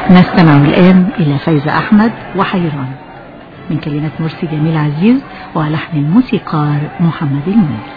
نستمع الآن إلى فايزة أحمد وحيران من كلمات مرسي جميل عزيز ولحن الموسيقار محمد المنير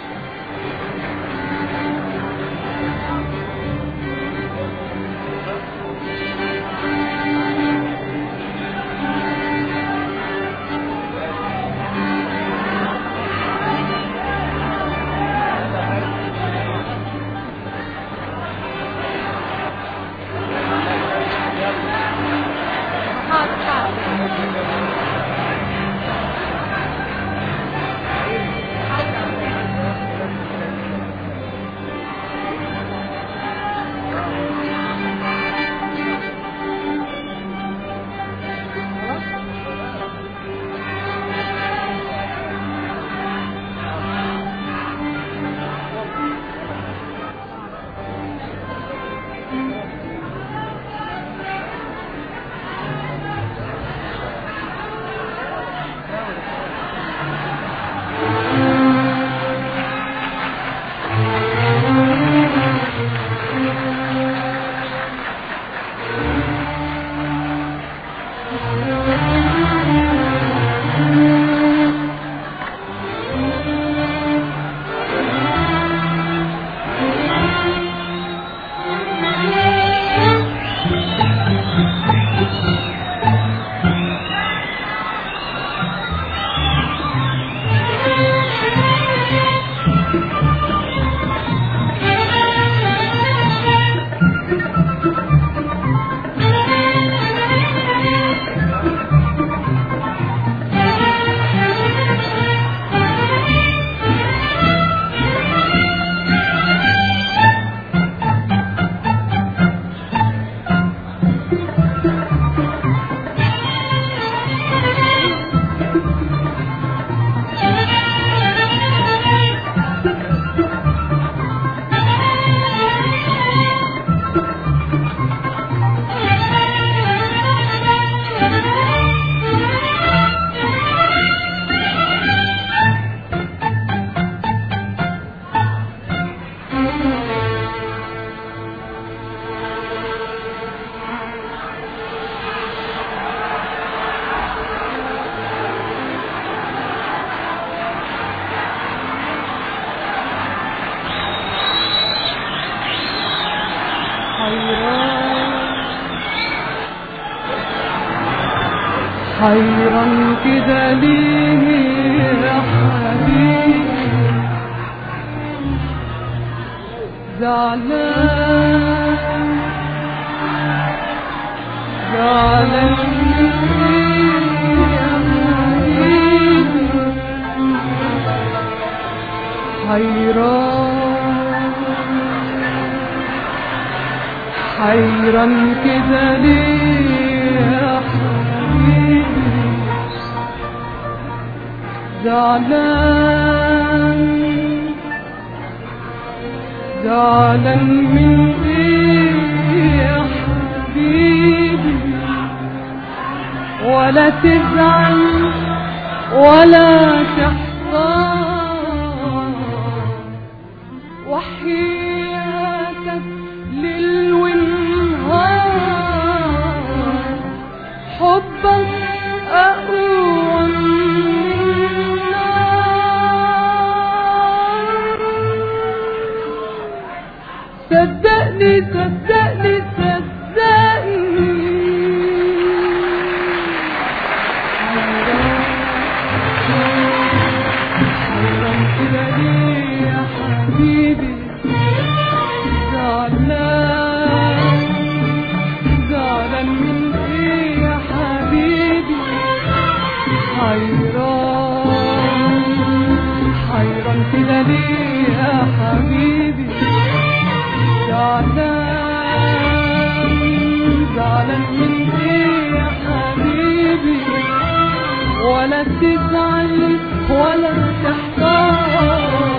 حيرا كده ليه يا حبيبي زعلان زعلان ليه يا حبيبي حيران حيران كده ليه يا حبيبي زعلان زعلان من ايه يا حبيبي ولا تزعل ولا تحزن وحياتك ليل ونهار حبك أقوى من النار صدقني صدقني صدقني حيران كده ليه يا حبيبي زعلان زعلان من ايه يا حبيبي حيران حيران كده ليه يا حبيبي زعلان زعلان من ايه يا حبيبي ولا تزعل ولا تحتار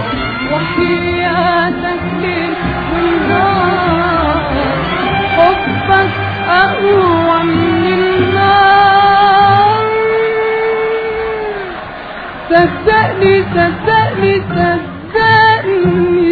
وحياتك ليل والنار حبك أقوى من النار صدقني صدقني صدقني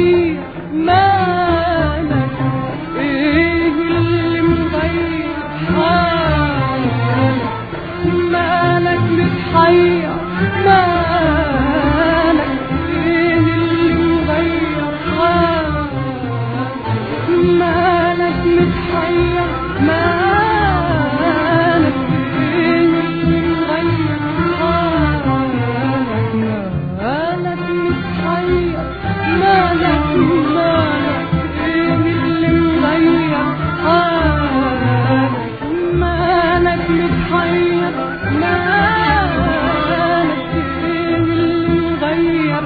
محير مالك ايه اللي مغير حالك مالك متحير مالك ايه اللي مغير حالك مالك متحير مالك ايه اللي مغير حالك مالك متحير مالك مالك ايه اللي مغير حالك مالك متحير مالك ايه اللي مغير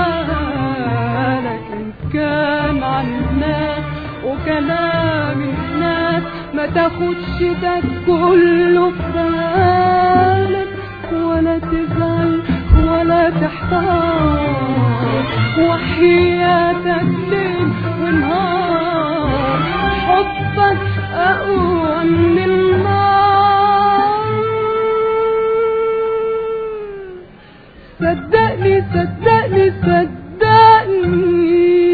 حالك ان كان عن الناس وكلام الناس ما تاخدش ده كله في بالك ولا تزعل ولا تحتار وحياتك ليل ونهار حبك أقوى من النار صدقني صدقني صدقني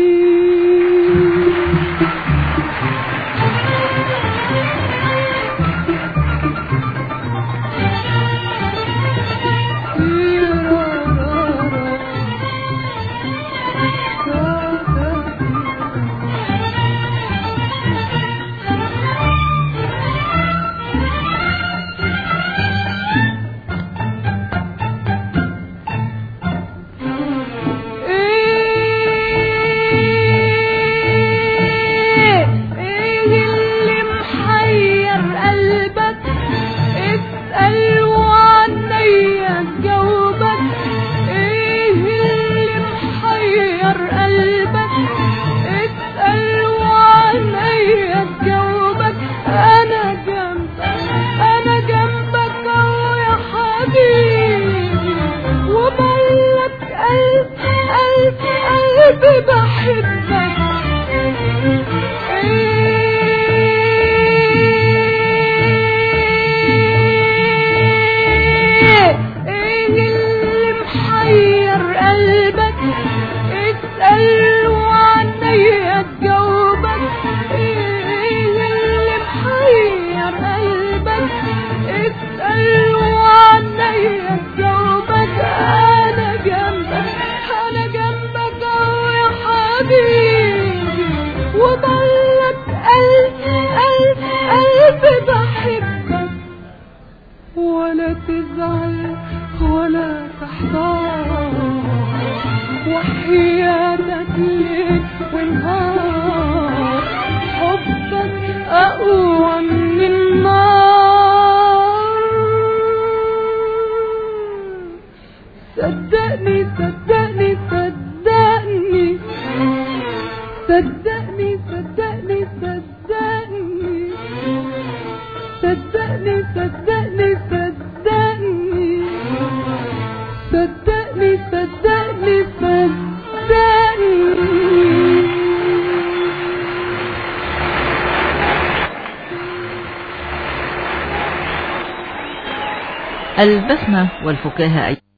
ايه ايه اللي محير قلبك اسأل وعنيا جاوبك ايه اللي محير قلبك اسأل وعنيا جاوبك انا جنبك انا جنبك اهو يا حبيبي وبلك قلب قلب قلبي بحبك ايه ايه اللي محير قلبك اسأل وعنيا تجاوبك ايه اللي محير قلبك اسأل وعنيا تجاوبك انا جنبك انا جنبك اهو يا حبيبي وبلك قلب قلب قلبي بحبك ولا تزعل ولا تحتار وحياتك ليل ونهار حبك أقوى من النار صدقني صدقني صدقني صدقني صدقني صدقني صدقني صدقني صدقني صدقني صدقني صدقني البسمة والفكاهة